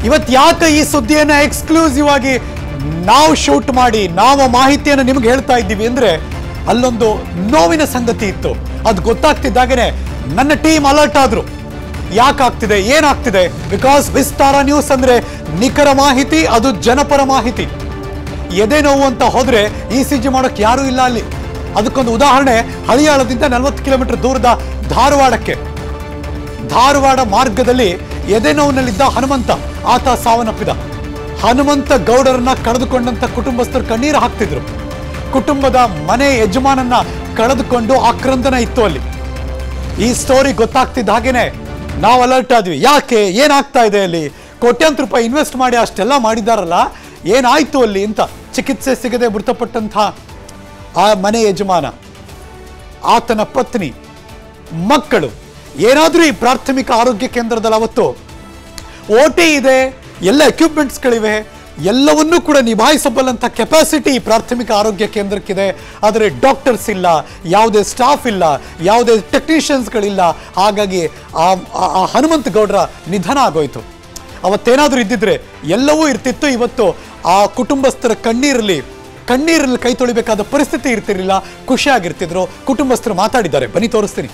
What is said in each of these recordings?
ಇವತ್ತು ಯಾಕೆ ಈ ಸುದ್ದಿಯನ್ನ ಎಕ್ಸ್ಕ್ಲೂಸಿವ್ ಆಗಿ ನಾವು ಶೂಟ್ ಮಾಡಿ ನಾವು ಮಾಹಿತಿಯನ್ನು ನಿಮ್ಗೆ ಹೇಳ್ತಾ ಇದ್ದೀವಿ ಅಂದ್ರೆ ಅಲ್ಲೊಂದು ನೋವಿನ ಸಂಗತಿ ಇತ್ತು ಅದು ಗೊತ್ತಾಗ್ತಿದ್ದಾಗನೆ ನನ್ನ ಟೀಮ್ ಅಲರ್ಟ್ ಆದ್ರು ಯಾಕಾಗ್ತಿದೆ ಏನಾಗ್ತಿದೆ ಬಿಕಾಸ್ ವಿಸ್ತಾರ ನ್ಯೂಸ್ ಅಂದ್ರೆ ನಿಖರ ಮಾಹಿತಿ ಅದು ಜನಪರ ಮಾಹಿತಿ ಎದೆ ನೋವು ಅಂತ ಹೋದ್ರೆ ಇ ಸಿ ಜಿ ಮಾಡೋಕೆ ಯಾರೂ ಇಲ್ಲ ಅಲ್ಲಿ ಅದಕ್ಕೊಂದು ಉದಾಹರಣೆ ಹಳಿಯಾಳದಿಂದ ನಲವತ್ತು ಕಿಲೋಮೀಟರ್ ದೂರದ ಧಾರವಾಡಕ್ಕೆ ಧಾರವಾಡ ಮಾರ್ಗದಲ್ಲಿ ಎದೆ ನೋವಿನಲ್ಲಿದ್ದ ಹನುಮಂತ ಆತ ಸಾವನ್ನಪ್ಪಿದ ಹನುಮಂತ ಗೌಡರನ್ನ ಕಳೆದುಕೊಂಡಂತ ಕುಟುಂಬಸ್ಥರು ಕಣ್ಣೀರು ಹಾಕ್ತಿದ್ರು ಕುಟುಂಬದ ಮನೆ ಯಜಮಾನನ್ನ ಕಳೆದುಕೊಂಡು ಆಕ್ರಂದನ ಇತ್ತು ಅಲ್ಲಿ ಈ ಸ್ಟೋರಿ ಗೊತ್ತಾಗ್ತಿದ್ದ ಹಾಗೇನೆ ನಾವು ಅಲರ್ಟ್ ಆದ್ವಿ ಯಾಕೆ ಏನಾಗ್ತಾ ಇದೆ ಅಲ್ಲಿ ಕೋಟ್ಯಾಂತರ ರೂಪಾಯಿ ಇನ್ವೆಸ್ಟ್ ಮಾಡಿ ಅಷ್ಟೆಲ್ಲ ಮಾಡಿದಾರಲ್ಲ ಏನಾಯ್ತು ಅಲ್ಲಿ ಅಂತ ಚಿಕಿತ್ಸೆ ಸಿಗದೆ ಮೃತಪಟ್ಟಂಥ ಆ ಮನೆ ಯಜಮಾನ ಆತನ ಪತ್ನಿ ಮಕ್ಕಳು ಏನಾದರೂ ಈ ಪ್ರಾಥಮಿಕ ಆರೋಗ್ಯ ಕೇಂದ್ರದಲ್ಲಿ ಅವತ್ತು ಓ ಟಿ ಇದೆ ಎಲ್ಲ ಎಕ್ವಿಪ್ಮೆಂಟ್ಸ್ಗಳಿವೆ ಎಲ್ಲವನ್ನೂ ಕೂಡ ನಿಭಾಯಿಸಬಲ್ಲಂಥ ಕೆಪಾಸಿಟಿ ಈ ಪ್ರಾಥಮಿಕ ಆರೋಗ್ಯ ಕೇಂದ್ರಕ್ಕಿದೆ ಆದರೆ ಡಾಕ್ಟರ್ಸ್ ಇಲ್ಲ ಯಾವುದೇ ಸ್ಟಾಫ್ ಇಲ್ಲ ಯಾವುದೇ ಟೆಕ್ನಿಷಿಯನ್ಸ್ಗಳಿಲ್ಲ ಹಾಗಾಗಿ ಆ ಆ- ಆ ಹನುಮಂತ ಗೌಡ್ರ ನಿಧನ ಆಗೋಯ್ತು ಅವತ್ತೇನಾದರೂ ಇದ್ದಿದ್ರೆ ಎಲ್ಲವೂ ಇರ್ತಿತ್ತು ಇವತ್ತು ಆ ಕುಟುಂಬಸ್ಥರ ಕಣ್ಣೀರಲ್ಲಿ ಕಣ್ಣೀರಲ್ಲಿ ಕೈ ತೊಳಿಬೇಕಾದ ಪರಿಸ್ಥಿತಿ ಇರ್ತಿರ್ಲಿಲ್ಲ ಖುಷಿಯಾಗಿರ್ತಿದ್ರು ಕುಟುಂಬಸ್ಥರು ಮಾತಾಡಿದ್ದಾರೆ ಬನ್ನಿ ತೋರಿಸ್ತೀನಿ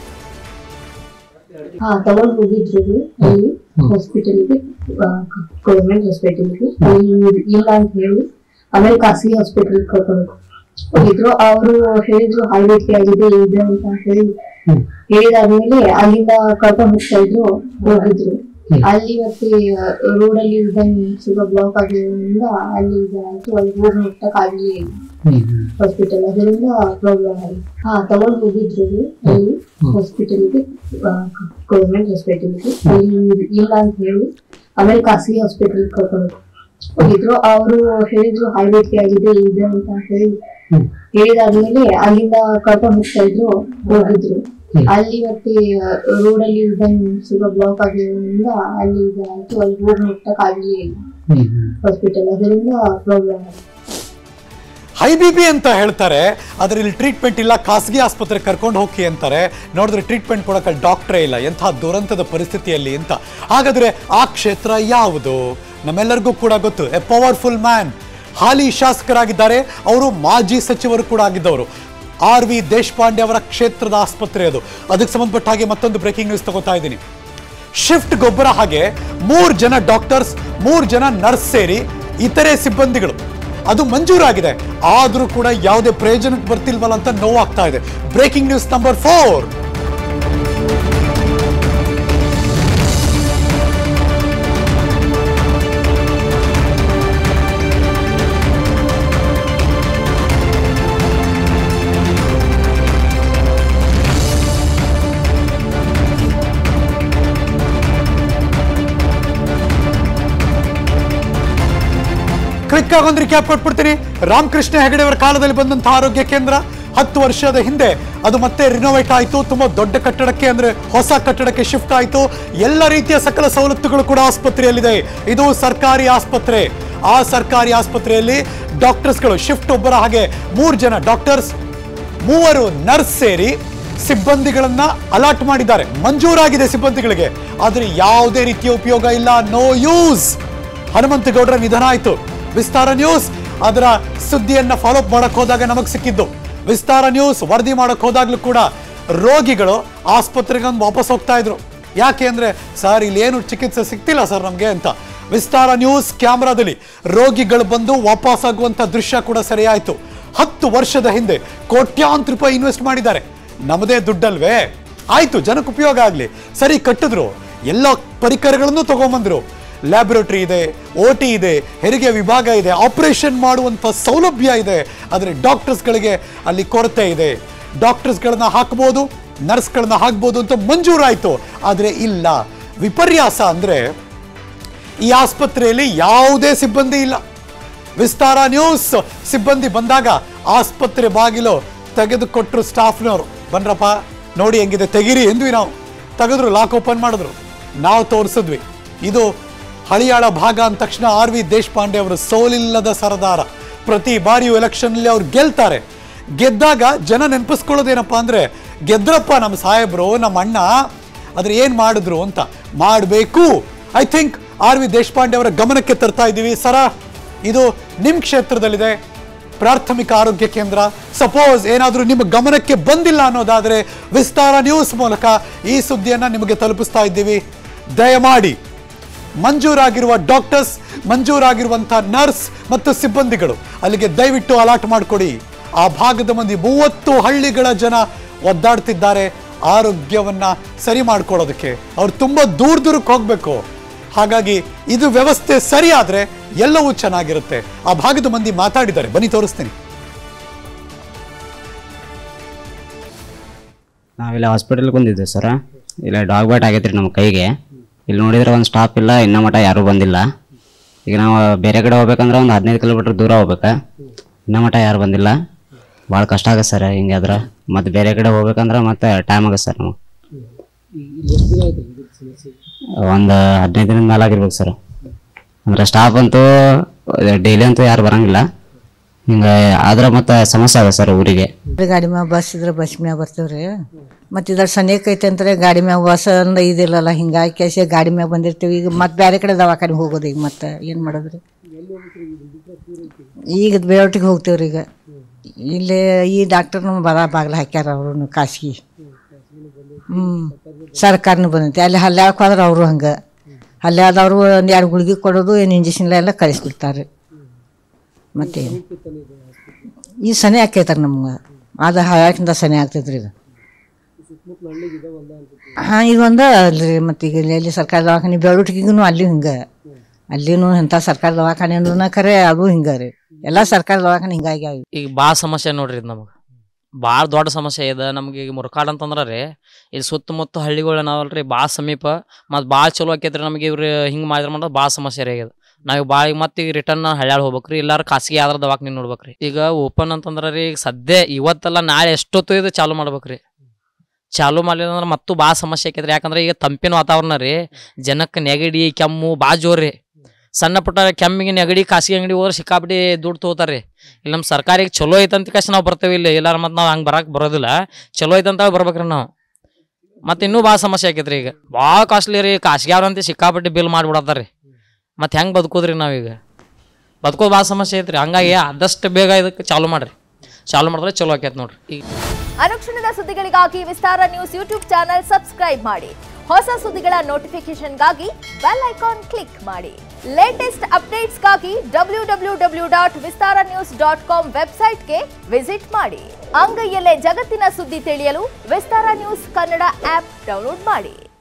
ಹಾ ತಗೊಂಡ್ ಹೋಗಿದ್ರು ರೀ ಅಲ್ಲಿ ಹಾಸ್ಪಿಟಲ್ಗೆ ಗೌರ್ಮೆಂಟ್ ಹಾಸ್ಪಿಟಲ್ಗೆ ಅಲ್ಲಿ ಇಲ್ಲ ಅಂತ ಹೇಳಿ ಆಮೇಲೆ ಖಾಸಗಿ ಹಾಸ್ಪಿಟಲ್ ಕರ್ಕೊಂಡು ಹೋಗಿದ್ರು ಅವರು ಹೇಳಿದ್ರು ಹೈ ರೇಟ್ ಆಗಿದೆ ಇದೆ ಅಂತ ಹೇಳಿ ಹೇಳಿದಾದ್ಮೇಲೆ ಅಲ್ಲಿಂದ ಕರ್ಕೊಂಡು ಹೋಗ್ತಾ ಇದ್ರು ಹೋಗಿದ್ರು ಅಲ್ಲಿ ಮತ್ತೆ ರೋಡ್ ಅಲ್ಲಿ ಇದ್ದಂಗೆ ಸ್ವಲ್ಪ ಬ್ಲಾಕ್ ಆಗಿರೋದ್ರಿಂದ ಅಲ್ಲಿ ಇದಾಯ್ತು ಅಲ್ಲಿ ಹೋಗಿ ಮುಟ್ಟಕ್ ಆಗ್ಲಿ ಹಾಸ್ಪಿಟಲ್ ಅದರಿಂದ ಪ್ರಾಬ್ಲಮ್ ಆಗಿ ಹಾ ತಗೊಂಡ್ ಹೋಗಿದ್ರು ರೀ ಅಲ್ಲಿ ಹಾಸ್ಪಿಟಲ್ಗೆ ಗೌರ್ಮೆಂಟ್ ಹಾಸ್ಪಿಟಲ್ಗೆ ಅಲ್ಲಿ ಇಲ್ಲ ಅಂತ ಹೇಳಿ ಆಮೇಲೆ ಖಾಸಗಿ ಹಾಸ್ಪಿಟಲ್ ಕರ್ಕೊಂಡು ಹೋಗಿದ್ರು ಅವರು ಹೇಳಿದ್ರು ಹೈ ರೇಟ್ ಆಗಿದೆ ಇದೆ ಅಂತ ಹೇಳಿ ಹೇಳಿದಾದ್ಮೇಲೆ ಅಲ್ಲಿಂದ ಕರ್ಕೊಂಡು ಹೋಗ್ತಾ ಇದ್ರು ಹೋಗಿದ್ರು ಅಲ್ಲಿ ಮತ್ತೆ ರೋಡ್ ಅಲ್ಲಿ ಇದ್ದಂಗೆ ಸ್ವಲ್ಪ ಬ್ಲಾಕ್ ಆಗಿರೋದ್ರಿಂದ ಅಲ್ಲಿ ಇದಾಯ್ತು ಅಲ್ಲಿ ಹೋಗಿ ಮುಟ್ಟಕ್ ಆಗ್ಲಿ ಹಾಸ್ಪಿಟಲ್ ಅದರಿಂದ ಪ್ರಾಬ್ಲಮ್ ಆಗಿ ಹೈ ಬಿ ಪಿ ಅಂತ ಹೇಳ್ತಾರೆ ಆದರೆ ಇಲ್ಲಿ ಟ್ರೀಟ್ಮೆಂಟ್ ಇಲ್ಲ ಖಾಸಗಿ ಆಸ್ಪತ್ರೆಗೆ ಕರ್ಕೊಂಡು ಹೋಗಿ ಅಂತಾರೆ ನೋಡಿದ್ರೆ ಟ್ರೀಟ್ಮೆಂಟ್ ಕೊಡೋಕೆ ಡಾಕ್ಟ್ರೇ ಇಲ್ಲ ಎಂಥ ದುರಂತದ ಪರಿಸ್ಥಿತಿಯಲ್ಲಿ ಅಂತ ಹಾಗಾದ್ರೆ ಆ ಕ್ಷೇತ್ರ ಯಾವುದು ನಮ್ಮೆಲ್ಲರಿಗೂ ಕೂಡ ಗೊತ್ತು ಎ ಪವರ್ಫುಲ್ ಮ್ಯಾನ್ ಹಾಲಿ ಶಾಸಕರಾಗಿದ್ದಾರೆ ಅವರು ಮಾಜಿ ಸಚಿವರು ಕೂಡ ಆಗಿದ್ದವರು ಆರ್ ವಿ ದೇಶಪಾಂಡೆ ಅವರ ಕ್ಷೇತ್ರದ ಆಸ್ಪತ್ರೆ ಅದು ಅದಕ್ಕೆ ಸಂಬಂಧಪಟ್ಟ ಹಾಗೆ ಮತ್ತೊಂದು ಬ್ರೇಕಿಂಗ್ ನ್ಯೂಸ್ ತಗೋತಾ ಇದ್ದೀನಿ ಶಿಫ್ಟ್ ಗೊಬ್ಬರ ಹಾಗೆ ಮೂರು ಜನ ಡಾಕ್ಟರ್ಸ್ ಮೂರು ಜನ ನರ್ಸ್ ಸೇರಿ ಇತರೆ ಸಿಬ್ಬಂದಿಗಳು ಅದು ಮಂಜೂರಾಗಿದೆ ಆದರೂ ಕೂಡ ಯಾವುದೇ ಪ್ರಯೋಜನಕ್ಕೆ ಬರ್ತಿಲ್ವಲ್ಲ ಅಂತ ನೋವಾಗ್ತಾ ಇದೆ breaking news number four quick ಆಗಿ ಒಂದು ರಿಕ್ಯಾಪ್ ಕೊಟ್ಬಿಡ್ತೀನಿ ರಾಮಕೃಷ್ಣ ಹೆಗಡೆ ಅವರ ಕಾಲದಲ್ಲಿ ಬಂದಂತಹ ಆರೋಗ್ಯ ಕೇಂದ್ರ ಹತ್ತು ವರ್ಷದ ಹಿಂದೆ ಅದು ಮತ್ತೆ ರಿನೋವೇಟ್ ಆಯಿತು ತುಂಬಾ ದೊಡ್ಡ ಕಟ್ಟಡಕ್ಕೆ ಅಂದ್ರೆ ಹೊಸ ಕಟ್ಟಡಕ್ಕೆ ಶಿಫ್ಟ್ ಆಯಿತು ಎಲ್ಲ ರೀತಿಯ ಸಕಲ ಸವಲತ್ತುಗಳು ಕೂಡ ಆಸ್ಪತ್ರೆಯಲ್ಲಿದೆ ಇದು ಸರ್ಕಾರಿ ಆಸ್ಪತ್ರೆ ಆ ಸರ್ಕಾರಿ ಆಸ್ಪತ್ರೆಯಲ್ಲಿ ಡಾಕ್ಟರ್ಸ್ಗಳು ಶಿಫ್ಟ್ ಒಬ್ಬರ ಹಾಗೆ ಮೂರು ಜನ ಡಾಕ್ಟರ್ಸ್ ಮೂವರು ನರ್ಸ್ ಸೇರಿ ಸಿಬ್ಬಂದಿಗಳನ್ನ ಅಲಾಟ್ ಮಾಡಿದ್ದಾರೆ ಮಂಜೂರಾಗಿದೆ ಸಿಬ್ಬಂದಿಗಳಿಗೆ ಆದರೆ ಯಾವುದೇ ರೀತಿಯ ಉಪಯೋಗ ಇಲ್ಲ ನೋ ಯೂಸ್ ಹನುಮಂತಗೌಡರ ನಿಧನ ಆಯಿತು ವಿಸ್ತಾರ ನ್ಯೂಸ್ ಅದರ ಸುದ್ದಿಯನ್ನ ಫಾಲೋ ಅಪ್ ಮಾಡಕ್ ಹೋದಾಗ ನಮಗೆ ಸಿಕ್ಕಿದ್ದು ವಿಸ್ತಾರ ನ್ಯೂಸ್ ವರದಿ ಮಾಡಕ್ ಹೋದಾಗ್ಲೂ ಕೂಡ ರೋಗಿಗಳು ಆಸ್ಪತ್ರೆಗೆ ಒಂದು ವಾಪಸ್ ಹೋಗ್ತಾ ಇದ್ರು ಯಾಕೆ ಅಂದ್ರೆ ಸರ್ ಇಲ್ಲಿ ಏನು ಚಿಕಿತ್ಸೆ ಸಿಗ್ತಿಲ್ಲ ಸರ್ ನಮಗೆ ಅಂತ ವಿಸ್ತಾರ ನ್ಯೂಸ್ ಕ್ಯಾಮ್ರಾದಲ್ಲಿ ರೋಗಿಗಳು ಬಂದು ವಾಪಸ್ ಆಗುವಂತ ದೃಶ್ಯ ಕೂಡ ಸರಿಯಾಯಿತು ಹತ್ತು ವರ್ಷದ ಹಿಂದೆ ಕೋಟ್ಯಾಂತರ ರೂಪಾಯಿ ಇನ್ವೆಸ್ಟ್ ಮಾಡಿದ್ದಾರೆ ನಮ್ಮದೇ ದುಡ್ಡಲ್ವೇ ಆಯ್ತು ಜನಕ್ಕೆ ಉಪಯೋಗ ಆಗಲಿ ಸರಿ ಕಟ್ಟಿದ್ರು ಎಲ್ಲ ಪರಿಕರಗಳನ್ನು ತಗೊಂಬಂದ್ರು ಲ್ಯಾಬೊರೇಟರಿ ಇದೆ ಓ ಟಿ ಇದೆ ಹೆರಿಗೆ ವಿಭಾಗ ಇದೆ ಆಪರೇಷನ್ ಮಾಡುವಂಥ ಸೌಲಭ್ಯ ಇದೆ ಆದರೆ ಡಾಕ್ಟರ್ಸ್ಗಳಿಗೆ ಅಲ್ಲಿ ಕೊರತೆ ಇದೆ ಡಾಕ್ಟರ್ಸ್ಗಳನ್ನ ಹಾಕ್ಬೋದು ನರ್ಸ್ಗಳನ್ನ ಹಾಕ್ಬೋದು ಅಂತ ಮಂಜೂರಾಯಿತು ಆದರೆ ಇಲ್ಲ ವಿಪರ್ಯಾಸ ಅಂದರೆ ಈ ಆಸ್ಪತ್ರೆಯಲ್ಲಿ ಯಾವುದೇ ಸಿಬ್ಬಂದಿ ಇಲ್ಲ ವಿಸ್ತಾರ ನ್ಯೂಸ್ ಸಿಬ್ಬಂದಿ ಬಂದಾಗ ಆಸ್ಪತ್ರೆ ಬಾಗಿಲು ತೆಗೆದುಕೊಟ್ರು ಸ್ಟಾಫ್ನವರು ಬನ್ರಪ್ಪ ನೋಡಿ ಹೆಂಗಿದೆ ತೆಗೀರಿ ಎಂದ್ವಿ ನಾವು ತೆಗೆದ್ರು ಲಾಕ್ ಓಪನ್ ಮಾಡಿದ್ರು ನಾವು ತೋರಿಸಿದ್ವಿ ಇದು ಹಳಿಯಾಳ ಭಾಗ ಅಂದ ತಕ್ಷಣ ಆರ್ ವಿ ದೇಶಪಾಂಡೆ ಅವರು ಸೋಲಿಲ್ಲದ ಸರದಾರ ಪ್ರತಿ ಬಾರಿಯೂ ಎಲೆಕ್ಷನ್ನಲ್ಲಿ ಅವ್ರು ಗೆಲ್ತಾರೆ ಗೆದ್ದಾಗ ಜನ ನೆನಪಿಸ್ಕೊಳ್ಳೋದೇನಪ್ಪ ಅಂದ್ರೆ ಗೆದ್ರಪ್ಪ ನಮ್ಮ ಸಾಹೇಬ್ರು ನಮ್ಮ ಅಣ್ಣ ಆದ್ರೆ ಏನ್ ಮಾಡಿದ್ರು ಅಂತ ಮಾಡಬೇಕು I think R V Deshpande ಅವರ ಗಮನಕ್ಕೆ ತರ್ತಾ ಇದ್ದೀವಿ ಸರ ಇದು ನಿಮ್ಮ ಕ್ಷೇತ್ರದಲ್ಲಿದೆ ಪ್ರಾಥಮಿಕ ಆರೋಗ್ಯ ಕೇಂದ್ರ ಸಪೋಸ್ ಏನಾದರೂ ನಿಮ್ಮ ಗಮನಕ್ಕೆ ಬಂದಿಲ್ಲ ಅನ್ನೋದಾದರೆ ವಿಸ್ತಾರ ನ್ಯೂಸ್ ಮೂಲಕ ಈ ಸುದ್ದಿಯನ್ನ ನಿಮಗೆ ತಲುಪಿಸ್ತಾ ಇದ್ದೀವಿ ದಯಮಾಡಿ ಮಂಜೂರಾಗಿರುವ ಡಾಕ್ಟರ್ಸ್ ಮಂಜೂರಾಗಿರುವಂಥ ನರ್ಸ್ ಮತ್ತು ಸಿಬ್ಬಂದಿಗಳು ಅಲ್ಲಿಗೆ ದಯವಿಟ್ಟು ಅಲಾಟ್ ಮಾಡಿಕೊಡಿ ಆ ಭಾಗದ ಮಂದಿ ಮೂವತ್ತು ಹಳ್ಳಿಗಳ ಜನ ಒದ್ದಾಡ್ತಿದ್ದಾರೆ ಆರೋಗ್ಯವನ್ನ ಸರಿ ಮಾಡ್ಕೊಳ್ಳೋದಕ್ಕೆ ಅವ್ರು ತುಂಬ ದೂರ ದೂರಕ್ಕೆ ಹೋಗಬೇಕು ಹಾಗಾಗಿ ಇದು ವ್ಯವಸ್ಥೆ ಸರಿ ಆದ್ರೆ ಎಲ್ಲವೂ ಚೆನ್ನಾಗಿರುತ್ತೆ ಆ ಭಾಗದ ಮಂದಿ ಮಾತಾಡಿದ್ದಾರೆ ಬನ್ನಿ ತೋರಿಸ್ತೀನಿ ನಾವಿಲ್ಲ ಹಾಸ್ಪಿಟಲ್ಗೆ ಬಂದಿದ್ವಿ ಸರ ಇಲ್ಲ ಡಾಗ್ ಬೈಟ್ ಆಗೈತೆ ರೀ ನಮ್ಮ ಕೈಗೆ ಇಲ್ಲಿ ನೋಡಿದ್ರೆ ಒಂದು ಸ್ಟಾಪ್ ಇಲ್ಲ ಇನ್ನೂ ಮಟ್ಟ ಯಾರೂ ಬಂದಿಲ್ಲ ಈಗ ನಾವು ಬೇರೆ ಕಡೆ ಹೋಗ್ಬೇಕಂದ್ರೆ ಒಂದು ಹದಿನೈದು ಕಿಲೋಮೀಟ್ರ್ ದೂರ ಹೋಗ್ಬೇಕಾ ಇನ್ನೂ ಮಟ್ಟ ಯಾರು ಬಂದಿಲ್ಲ ಭಾಳ ಕಷ್ಟ ಆಗತ್ತೆ ಸರ್ ಹಿಂಗಾದ್ರೆ ಮತ್ತು ಬೇರೆ ಕಡೆ ಹೋಗ್ಬೇಕಂದ್ರೆ ಮತ್ತೆ ಟೈಮ್ ಆಗತ್ತೆ ಸರ್ ನಮಗೆ ಒಂದು ಹದಿನೈದು ದಿನದ ಮೇಲೆ ಆಗಿರ್ಬೇಕು ಸರ್ ಅಂದ್ರೆ ಸ್ಟಾಫ್ ಅಂತೂ ಡೈಲಿ ಅಂತೂ ಯಾರು ಬರಂಗಿಲ್ಲ ಹಿಂಗೆ ಆದ್ರೆ ಮತ್ತೆ ಸಮಸ್ಯೆ ಆಗ ಸರ್ ಊರಿಗೆ ಗಾಡಿ ಮ್ಯಾಗ ಬಸ್ ಇದ್ರೆ ಬಸ್ ಮ್ಯಾಗ ಬರ್ತೀವ್ರಿ ಮತ್ತು ಇದ್ರ ಸನೇಕ ಐತೆ ಅಂದ್ರೆ ಗಾಡಿ ಮ್ಯಾಗ ಬಸ್ ಅಂದ್ರೆ ಇದಿಲ್ಲಲ್ಲ ಹಿಂಗಾಗಿ ಕೇಸಿ ಗಾಡಿ ಮ್ಯಾಗ ಬಂದಿರ್ತೀವಿ ಈಗ ಮತ್ತೆ ಬೇರೆ ಕಡೆ ದವಾಖಾನೆ ಹೋಗೋದು ಈಗ ಮತ್ತೆ ಏನು ಮಾಡೋದ್ರಿ ಈಗ ಬೇವಟಿಗೆ ಹೋಗ್ತೀವ್ರಿ ಈಗ ಇಲ್ಲೇ ಈ ಡಾಕ್ಟರ್ ನಮ್ಮ ಬರ ಬಾಗಿಲು ಹಾಕ್ಯಾರ ಅವರು ಖಾಸಗಿ ಹ್ಞೂ ಸರ್ಕಾರನೂ ಬಂದೈತಿ ಅಲ್ಲಿ ಹಲ್ಯಾಳಕ್ಕೆ ಹೋದ್ರೆ ಅವರು ಹಂಗೆ ಹಲ್ಯಾದವರು ಒಂದು ಎರಡು ಗುಳಿಗೆ ಕೊಡೋದು ಏನು ಇಂಜೆಕ್ಷನ್ ಎಲ್ಲ ಕಳಿಸ್ಬಿಡ್ತಾರೆ ಮತ್ತೆ ಈ ಸನಿ ಆಕೈತಾರ ನಮ್ಗೆ ಅದು ಹಳ್ಯಾಕಿಂದ ಸನಿ ಆಗ್ತೈತ್ರಿ ಇದು ಹಾಂ ಈಗ ಒಂದು ಅಲ್ರಿ ಮತ್ತು ಈಗ ಇಲ್ಲಿ ಎಲ್ಲಿ ಸರ್ಕಾರಿ ದವಾಖಾನೆ ಬೆಳವಟಿಗೆಗೂ ಅಲ್ಲಿ ಹಿಂಗೆ ಅಲ್ಲಿನೂ ಇಂಥ ಸರ್ಕಾರಿ ದವಾಖಾನೆ ಅಂದ್ರೂ ಖರೆ ಅದು ಹಿಂಗೆ ರೀ ಎಲ್ಲ ಸರ್ಕಾರಿ ದವಾಖಾನೆ ಹಿಂಗಾಗಿ ಈಗ ಭಾಳ ಸಮಸ್ಯೆ ನೋಡ್ರಿ ಇದು ನಮಗೆ ಭಾಳ ದೊಡ್ಡ ಸಮಸ್ಯೆ ಇದೆ ನಮ್ಗೆ ಈಗ ಮುರ್ಕಾಡ್ ಅಂತಂದ್ರೆ ರೀ ಇಲ್ಲಿ ಸುತ್ತಮುತ್ತ ಹಳ್ಳಿಗಳು ನಾವಲ್ರಿ ಭಾಳ ಸಮೀಪ ಮತ್ತು ಭಾಳ ಚಲೋ ಆಕೈತ್ರಿ ನಮಗೆ ಇವ್ರು ಹಿಂಗೆ ಮಾಡಿದ್ರೆ ಮಾಡೋದು ಭಾಳ ಸಮಸ್ಯೆ ರೀ ಇದು ನಾವು ಭಾಳ ಈಗ ಮತ್ತೆ ಈಗ ರಿಟರ್ನ್ ಹಳ್ಯಾಳ ಹೋಗ್ಬೇಕ್ರಿ ಇಲ್ಲಾರ ಖಾಸಗಿ ಯಾವ್ದಾರ ದವಾಖಾನೆ ನೋಡ್ಬೇಕ್ರಿ ಈಗ ಓಪನ್ ಅಂತಂದ್ರೆ ರೀ ಈಗ ಸದ್ಯ ಇವತ್ತಲ್ಲ ನಾಳೆ ಎಷ್ಟೊತ್ತು ಇದು ಚಾಲು ಮಾಡ್ಬೇಕ್ರಿ ಚಾಲು ಮಾಡಲಿಲ್ಲ ಅಂದ್ರೆ ಮತ್ತೂ ಭಾಳ ಸಮಸ್ಯೆ ಆಕೈತ್ರಿ ಯಾಕಂದ್ರೆ ಈಗ ತಂಪಿನ ವಾತಾವರಣ ರೀ ಜನಕ್ಕೆ ನೆಗಡಿ ಕೆಮ್ಮು ಭಾಳ ಜೋರ್ ರೀ ಸಣ್ಣ ಪುಟ್ಟ ಕೆಮ್ಮಿಗೆ ನೆಗಡಿ ಖಾಸಗಿ ಅಂಗಡಿ ಹೋದ್ರೆ ಸಿಕ್ಕಾಪಟ್ಟಿ ದುಡ್ಡು ತೊಗೋತಾರೆ ಇಲ್ಲಿ ನಮ್ಮ ಸರ್ಕಾರಿಗೆ ಚಲೋ ಐತಂತ ಕಷ್ಟ ನಾವು ಬರ್ತೇವೆ ಇಲ್ಲಿ ಇಲ್ಲಾರ ಮತ್ತೆ ನಾವು ಹಂಗೆ ಬರಕ್ಕೆ ಬರೋದಿಲ್ಲ ಚಲೋ ಐತಂತ ಬರ್ಬೇಕ್ರಿ ನಾವು ಮತ್ತೆ ಇನ್ನೂ ಭಾಳ ಸಮಸ್ಯೆ ಆಕೈತ್ರಿ ಈಗ ಭಾಳ ಕಾಸ್ಟ್ಲಿ ರೀ ಖಾಸಗಿ ಅವ್ರಂತೆ ಸಿಕ್ಕಾಪಟ್ಟಿ ಬಿಲ್ ಮಾಡಿಬಿಡತ್ತಾರ ರೀ ಮತ್ತೆ ಹೆಂಗೆ ಬದುಕೋದ್ರಿ ನಾವೀಗ ಬದುಕೋದು ಭಾಳ ಸಮಸ್ಯೆ ಐತ್ರಿ ಹಂಗಾಗಿ ಆದಷ್ಟು ಬೇಗ ಇದಕ್ಕೆ ಚಾಲು ಮಾಡ್ರಿ ಚಾಲು ಮಾಡಿದ್ರೆ ಚಲೋ ಆಕೈತೆ ನೋಡ್ರಿ ಈಗ ಅನುಕ್ಷಣದ ಸುದ್ದಿಗಳಿಗಾಗಿ Vistara news YouTube channel subscribe ಮಾಡಿ ಹೊಸ ಸುದ್ದಿಗಳ ನೋಟಿಫಿಕೇಶನ್ಗಾಗಿ ಬೆಲ್ ಐಕಾನ್ ಕ್ಲಿಕ್ ಮಾಡಿ ಲೇಟೆಸ್ಟ್ ಅಪ್ಡೇಟ್ಸ್ಗಾಗಿ W W W dot Vistara news dot com ವೆಬ್ಸೈಟ್ಗೆ ವಿಸಿಟ್ ಮಾಡಿ ಅಂಗೈಯಲ್ಲೇ ಜಗತ್ತಿನ ಸುದ್ದಿ ತಿಳಿಯಲು Vistara news Kannada app download ಮಾಡಿ